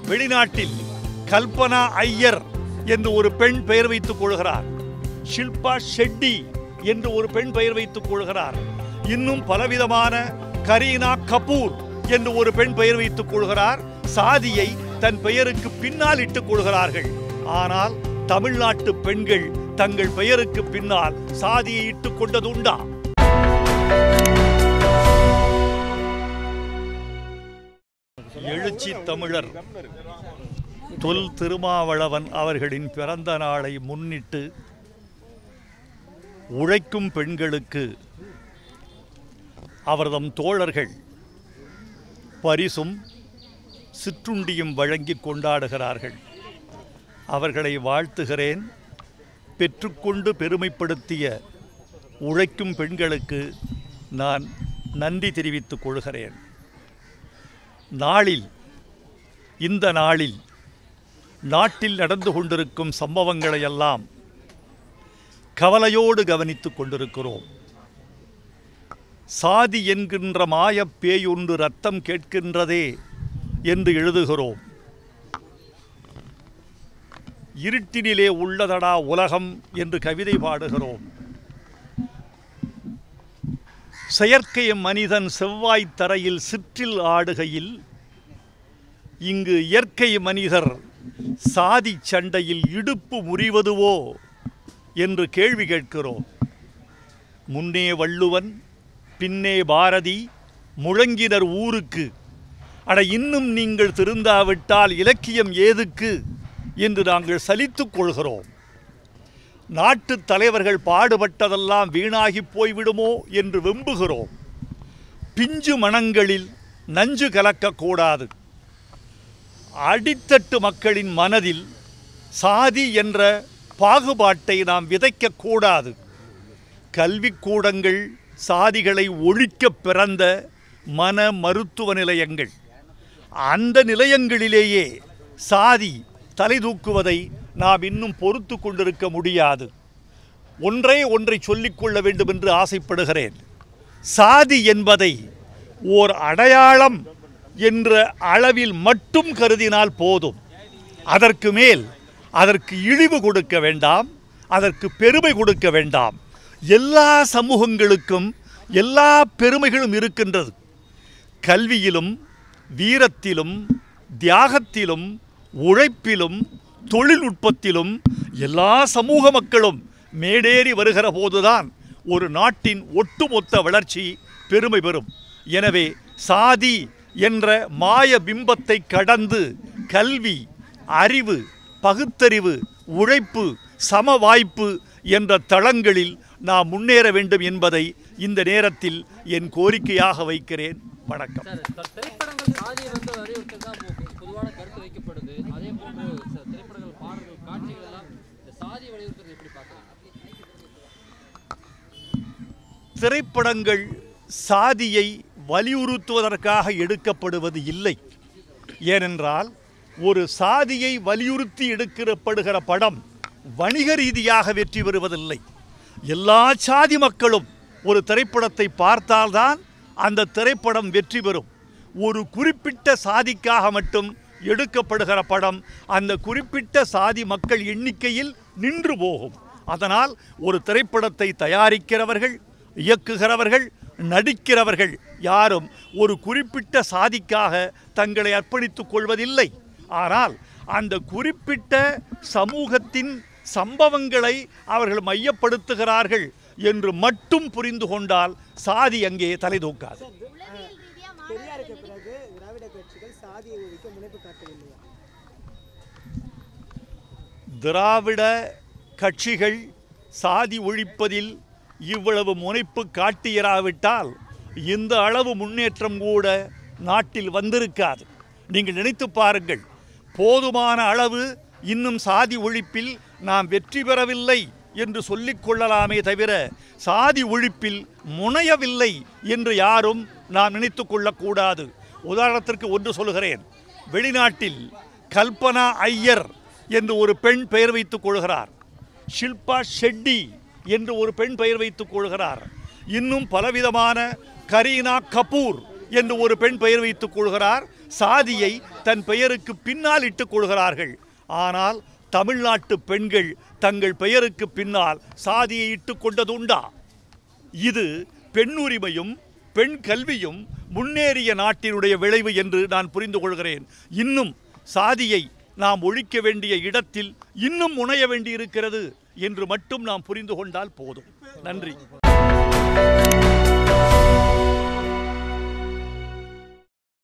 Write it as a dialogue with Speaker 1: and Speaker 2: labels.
Speaker 1: வெளிநாட்டில் கல்பனா ஐயர் என்று ஒரு பெண் பெயர் வைத்துக் கொள்கிறார் ஷில்பா ஷெட்டி என்று ஒரு பெண் பெயர் வைத்துக் கொள்கிறார் இன்னும் பலவிதமான கரீனா கபூர் என்று ஒரு பெண் பெயர் வைத்துக் கொள்கிறார் சாதியை தன் பெயருக்கு பின்னால் இட்டுக் கொள்கிறார்கள் ஆனால் தமிழ்நாட்டு பெண்கள் தங்கள் பெயருக்கு பின்னால் சாதியை இட்டுக் கொண்டது உண்டா எழுச்சி தமிழர் தொல் திருமாவளவன் அவர்களின் பிறந்த நாளை முன்னிட்டு உழைக்கும் பெண்களுக்கு அவர்தம் தோழர்கள் பரிசும் சிற்றுண்டியும் வழங்கி கொண்டாடுகிறார்கள் அவர்களை வாழ்த்துகிறேன் பெற்றுக்கொண்டு பெருமைப்படுத்திய உழைக்கும் பெண்களுக்கு நான் நன்றி தெரிவித்துக் கொள்கிறேன் நாளில் இந்த நாளில் நாட்டில் நடந்து கொண்டிருக்கும் சம்பவங்களை எல்லாம் கவலையோடு கவனித்துக் கொண்டிருக்கிறோம் சாதி என்கின்ற மாயப் பேயொன்று ரத்தம் கேட்கின்றதே என்று எழுதுகிறோம் இருட்டினிலே உள்ளதடா உலகம் என்று கவிதை பாடுகிறோம் செயற்கை மனிதன் செவ்வாய் தரையில் சிற்றில் ஆடுகையில் இங்கு இயற்கை மனிதர் சாதி சண்டையில் இடுப்பு முறிவதுவோ என்று கேள்வி கேட்கிறோம் முன்னே வள்ளுவன் பின்னே பாரதி முழங்கினர் ஊருக்கு அட இன்னும் நீங்கள் திருந்தாவிட்டால் இலக்கியம் ஏதுக்கு என்று நாங்கள் சலித்துக் கொள்கிறோம் நாட்டு தலைவர்கள் பாடுபட்டதெல்லாம் வீணாகி போய்விடுமோ என்று வெம்புகிறோம் பிஞ்சு மனங்களில் நஞ்சு கலக்கக்கூடாது அடித்தட்டு மக்களின் மனதில் சாதி என்ற பாகுபாட்டை நாம் விதைக்கக்கூடாது கல்விக்கூடங்கள் சாதிகளை ஒழிக்க பிறந்த மன மருத்துவ நிலையங்கள் அந்த நிலையங்களிலேயே சாதி தலை தூக்குவதை நாம் இன்னும் பொறுத்து கொண்டிருக்க முடியாது ஒன்றே ஒன்றை சொல்லிக்கொள்ள வேண்டும் என்று ஆசைப்படுகிறேன் சாதி என்பதை ஓர் அடையாளம் என்ற அளவில் மட்டும் கருதினால் போதும் அதற்கு மேல் அதற்கு இழிவு கொடுக்க வேண்டாம் அதற்கு பெருமை கொடுக்க வேண்டாம் எல்லா சமூகங்களுக்கும் எல்லா பெருமைகளும் இருக்கின்றது கல்வியிலும் வீரத்திலும் தியாகத்திலும் உழைப்பிலும் தொழில்நுட்பத்திலும் எல்லா சமூக மக்களும் மேடேறி வருகிற போதுதான் ஒரு நாட்டின் ஒட்டுமொத்த வளர்ச்சி பெருமை பெறும் எனவே சாதி என்ற மாய பிம்பத்தை கடந்து கல்வி அறிவு பகுத்தறிவு உழைப்பு சம வாய்ப்பு என்ற தளங்களில் நாம் முன்னேற வேண்டும் என்பதை இந்த நேரத்தில் என் கோரிக்கையாக வைக்கிறேன் வணக்கம்
Speaker 2: சார் திரைப்படங்கள் சாதியை வந்து வலியுறுத்தல் தான் பொதுவான கருத்து வைக்கப்படுது அதே போன்று ச- திரைப்படங்கள் பாடல்கள் காட்சிகள் எல்லாம் இந்த சாதியை வலியுறுத்துறது எப்படி பார்க்குறீங்க
Speaker 1: திரைப்படங்கள் சாதியை வலியுறுத்துவதற்காக எடுக்கப்படுவது இல்லை ஏனென்றால் ஒரு சாதியை வலியுறுத்தி எடுக்கப்படுகிற படம் வணிக ரீதியாக வெற்றி பெறுவதில்லை எல்லா சாதி மக்களும் ஒரு திரைப்படத்தை பார்த்தால்தான் அந்த திரைப்படம் வெற்றி பெறும் ஒரு குறிப்பிட்ட சாதிக்காக மட்டும் எடுக்கப்படுகிற படம் அந்த குறிப்பிட்ட சாதி மக்கள் எண்ணிக்கையில் நின்று போகும் அதனால் ஒரு திரைப்படத்தை தயாரிக்கிறவர்கள் இயக்குகிறவர்கள் நடிக்கிறவர்கள் யாரும் ஒரு குறிப்பிட்ட சாதிக்காக தங்களை அர்ப்பணித்துக் கொள்வதில்லை ஆனால் அந்த குறிப்பிட்ட சமூகத்தின் சம்பவங்களை அவர்கள் மையப்படுத்துகிறார்கள் என்று மட்டும் புரிந்து கொண்டால் சாதி அங்கே தலை தூக்காது
Speaker 3: உளவியல் ரீதியா
Speaker 4: பெரியாருக்கு பிறகு திராவிட கட்சிகள் சாதியை ஒழிக்க முனைப்பு காட்டவில்லையா
Speaker 1: திராவிட கட்சிகள் சாதி ஒழிப்பதில் இவ்வளவு முனைப்பு காட்டியிராவிட்டால் இந்த அளவு முன்னேற்றம் கூட நாட்டில் வந்திருக்காது நீங்கள் நினைத்து பாருங்கள் போதுமான அளவு இன்னும் சாதி ஒழிப்பில் நாம் வெற்றி பெறவில்லை என்று சொல்லிக் கொள்ளலாமே தவிர சாதி ஒழிப்பில் முனையவில்லை என்று யாரும் நாம் நினைத்து கொள்ளக்கூடாது உதாரணத்திற்கு ஒன்று சொல்கிறேன் வெளிநாட்டில் கல்பனா ஐயர் என்று ஒரு பெண் பெயர் வைத்துக் கொள்கிறார் ஷில்பா ஷெட்டி என்று ஒரு பெண் பெயர் வைத்துக் கொள்கிறார் இன்னும் பலவிதமான கரீனா கபூர் என்று ஒரு பெண் பெயர் வைத்துக் கொள்கிறார் சாதியை தன் பெயருக்கு பின்னால் இட்டுக் கொள்கிறார்கள் ஆனால் தமிழ்நாட்டு பெண்கள் தங்கள் பெயருக்கு பின்னால் சாதியை இட்டுக் கொண்டதுண்டா இது பெண்ணுரிமையும் பெண் கல்வியும் முன்னேறிய நாட்டினுடைய விளைவு என்று நான் புரிந்து கொள்கிறேன் இன்னும் சாதியை நாம் ஒழிக்க வேண்டிய இடத்தில் இன்னும் முனைய வேண்டியிருக்கிறது என்று மட்டும் நாம் புரிந்து கொண்டால் போதும் நன்றி